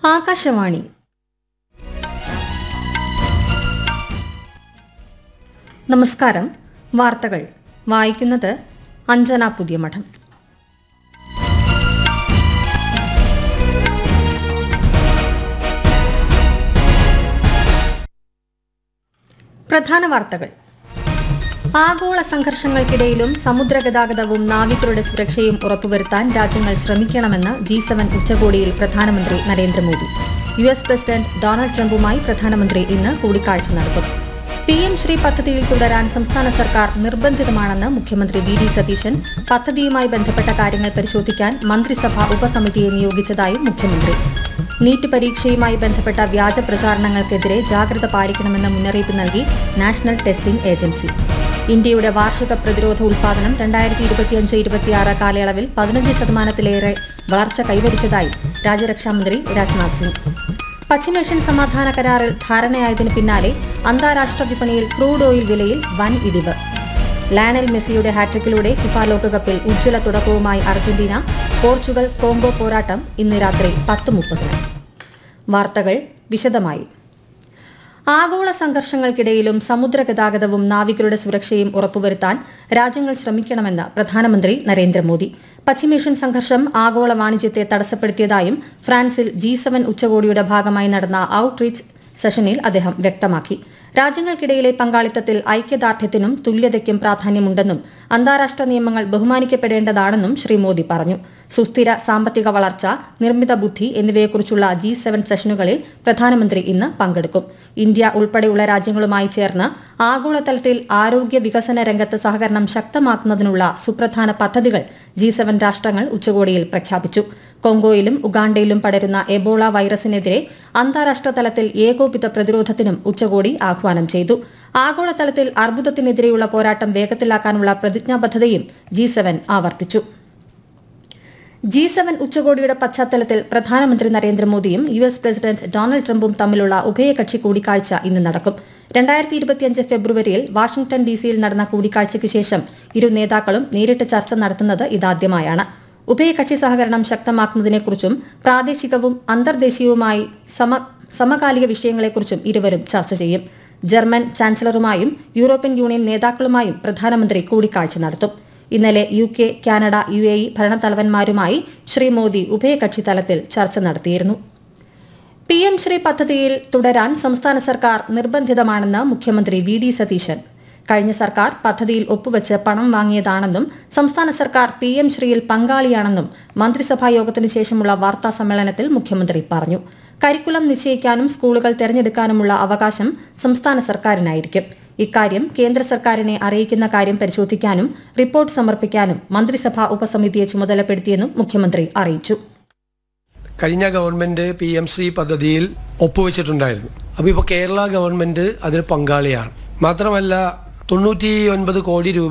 ആകാശവാണി നമസ്കാരം വാർത്തകൾ വായിക്കുന്നത് അഞ്ജന പുതിയമഠം പ്രധാന വാർത്തകൾ ആഗോള സംഘർഷങ്ങൾക്കിടയിലും സമുദ്രഗതാഗതവും നാവികരുടെ സുരക്ഷയും ഉറപ്പുവരുത്താൻ രാജ്യങ്ങൾ ശ്രമിക്കണമെന്ന് ജി സെവൻ ഉച്ചകോടിയിൽ പ്രധാനമന്ത്രി Narendra Modi U S president Donald ട്രംപുമായി പ്രധാനമന്ത്രി ഇന്ന് കൂടിക്കാഴ്ച നടത്തും പി എം ശ്രീ പദ്ധതിയിൽ തുടരാൻ സംസ്ഥാന സർക്കാർ നിർബന്ധിതമാണെന്ന് മുഖ്യമന്ത്രി വി ഡി സതീശൻ പദ്ധതിയുമായി ബന്ധപ്പെട്ട കാര്യങ്ങൾ പരിശോധിക്കാൻ മന്ത്രിസഭാ ഉപസമിതിയെ നിയോഗിച്ചതായും മുഖ്യമന്ത്രി നീറ്റ് പരീക്ഷയുമായി ബന്ധപ്പെട്ട വ്യാജ പ്രചാരണങ്ങൾക്കെതിരെ ജാഗ്രത പാലിക്കണമെന്ന മുന്നറിയിപ്പ് നൽകി നാഷണൽ ടെസ്റ്റിംഗ് ഏജൻസി ഇന്ത്യയുടെ വാർഷിക പ്രതിരോധ ഉൽപാദനം രണ്ടായിരത്തി ഇരുപത്തിയഞ്ച് ഇരുപത്തിയാറ് കാലയളവിൽ പതിനഞ്ച് ശതമാനത്തിലേറെ വളർച്ച കൈവരിച്ചതായി രാജ്യരക്ഷാമന്ത്രി രാജ്നാഥ് സിംഗ് പശ്ചിമേഷ്യൻ സമാധാന കരാറിൽ ധാരണയായതിനു പിന്നാലെ അന്താരാഷ്ട്ര വിപണിയിൽ ക്രൂഡ് ഓയിൽ വിലയിൽ വൻ ഇടിവ് ലയണൽ മെസ്സിയുടെ ഹാട്രിക്കിലൂടെ ഫിഫ ലോകകപ്പിൽ ഉജ്ജ്വല തുടക്കവുമായി അർജന്റീന പോർച്ചുഗൽ കോങ്കോ പോരാട്ടം ഇന്ന് രാത്രി പത്ത് മുപ്പതിന് വാർത്തകൾ വിശദമായി ആഗോള സംഘർഷങ്ങൾക്കിടയിലും സമുദ്രഗതാഗതവും നാവികരുടെ സുരക്ഷയും ഉറപ്പുവരുത്താൻ രാജ്യങ്ങൾ ശ്രമിക്കണമെന്ന് പ്രധാനമന്ത്രി നരേന്ദ്രമോദി പശ്ചിമേഷ്യൻ സംഘർഷം ആഗോള വാണിജ്യത്തെ തടസ്സപ്പെടുത്തിയതായും ഫ്രാൻസിൽ ജി സെവൻ ഉച്ചകോടിയുടെ ഭാഗമായി നടന്ന ഔട്ട്റീച്ച് സെഷനിൽ അദ്ദേഹം വ്യക്തമാക്കി രാജ്യങ്ങൾക്കിടയിലെ പങ്കാളിത്തത്തിൽ ഐക്യദാർഢ്യത്തിനും തുല്യതയ്ക്കും പ്രാധാന്യമുണ്ടെന്നും അന്താരാഷ്ട്ര നിയമങ്ങൾ ബഹുമാനിക്കപ്പെടേണ്ടതാണെന്നും ശ്രീ മോദി പറഞ്ഞു സുസ്ഥിര സാമ്പത്തിക വളർച്ച നിർമ്മിത ബുദ്ധി എന്നിവയെക്കുറിച്ചുള്ള ജി സെവൻ സെഷനുകളിൽ പ്രധാനമന്ത്രി ഇന്ന് പങ്കെടുക്കും ഇന്ത്യ ഉൾപ്പെടെയുള്ള രാജ്യങ്ങളുമായി ചേർന്ന് ആഗോളതലത്തിൽ ആരോഗ്യ വികസന രംഗത്ത് സഹകരണം ശക്തമാക്കുന്നതിനുള്ള സുപ്രധാന പദ്ധതികൾ ജി സെവൻ രാഷ്ട്രങ്ങൾ ഉച്ചകോടിയിൽ പ്രഖ്യാപിച്ചു കോങ്കോയിലും ഉഗാണ്ടയിലും പടരുന്ന എബോള വൈറസിനെതിരെ അന്താരാഷ്ട്ര തലത്തിൽ ഏകോപിത പ്രതിരോധത്തിനും ഉച്ചകോടി ആഹ്വാനം ചെയ്തു ആഗോളതലത്തിൽ അർബുദത്തിനെതിരെയുള്ള പോരാട്ടം വേഗത്തിലാക്കാനുള്ള പ്രതിജ്ഞാബദ്ധതയും ജി സെവൻ ആവർത്തിച്ചു ജി സെവൻ ഉച്ചകോടിയുടെ പശ്ചാത്തലത്തിൽ പ്രധാനമന്ത്രി നരേന്ദ്രമോദിയും യു എസ് പ്രസിഡന്റ് ഡൊണാൾഡ് ട്രംപും തമ്മിലുള്ള ഉഭയകക്ഷി കൂടിക്കാഴ്ച ഇന്ന് നടക്കും രണ്ടായിരത്തി ഇരുപത്തിയഞ്ച് ഫെബ്രുവരിയിൽ വാഷിംഗ്ടൺ ഡി സിയിൽ നടന്ന കൂടിക്കാഴ്ചയ്ക്ക് ശേഷം ഇരു നേതാക്കളും നേരിട്ട് ചർച്ച നടത്തുന്നത് ഇതാദ്യമായാണ് ഉഭയകക്ഷി സഹകരണം ശക്തമാക്കുന്നതിനെക്കുറിച്ചും പ്രാദേശികവും അന്തർദേശീയവുമായി സമ സമകാലിക വിഷയങ്ങളെക്കുറിച്ചും ഇരുവരും ചർച്ച ചെയ്യും ജർമ്മൻ ചാൻസലറുമായും യൂറോപ്യൻ യൂണിയൻ നേതാക്കളുമായും പ്രധാനമന്ത്രി കൂടിക്കാഴ്ച നടത്തും ഇന്നലെ U K Canada U A E ഭരണത്തലവന്മാരുമായി ശ്രീ മോദി ഉഭയകക്ഷി തലത്തിൽ ചർച്ച നടത്തിയിരുന്നു പി എം ശ്രീ പദ്ധതിയിൽ തുടരാൻ സംസ്ഥാന സർക്കാർ നിർബന്ധിതമാണെന്ന് മുഖ്യമന്ത്രി വി ഡി സതീശൻ കഴിഞ്ഞ സർക്കാർ പദ്ധതിയിൽ ഒപ്പുവെച്ച് പണം വാങ്ങിയതാണെന്നും സംസ്ഥാന സർക്കാർ പി എം ശ്രീയിൽ പങ്കാളിയാണെന്നും മന്ത്രിസഭാ യോഗത്തിന് ശേഷമുള്ള വാർത്താ സമ്മേളനത്തിൽ മുഖ്യമന്ത്രി പറഞ്ഞു കരിക്കുലം നിശ്ചയിക്കാനും സ്കൂളുകൾ തെരഞ്ഞെടുക്കാനുമുള്ള അവകാശം സംസ്ഥാന സർക്കാരിനായിരിക്കും ഇക്കാര്യം കേന്ദ്ര സർക്കാരിനെ അറിയിക്കുന്ന കാര്യം പരിശോധിക്കാനും റിപ്പോർട്ട് സമർപ്പിക്കാനും മന്ത്രിസഭാ ഉപസമിതിയെ ചുമതലപ്പെടുത്തിയെന്നും മുഖ്യമന്ത്രി അറിയിച്ചു കഴിഞ്ഞ ഗവൺമെന്റ് പി എം ശ്രീ പദ്ധതിയിൽ ഒപ്പുവെച്ചിട്ടുണ്ടായിരുന്നു അപ്പോൾ ഇപ്പോൾ കേരള ഗവൺമെന്റ് അതിൽ പങ്കാളിയാണ് മാത്രമല്ല തൊണ്ണൂറ്റി ഒൻപത് കോടി രൂപ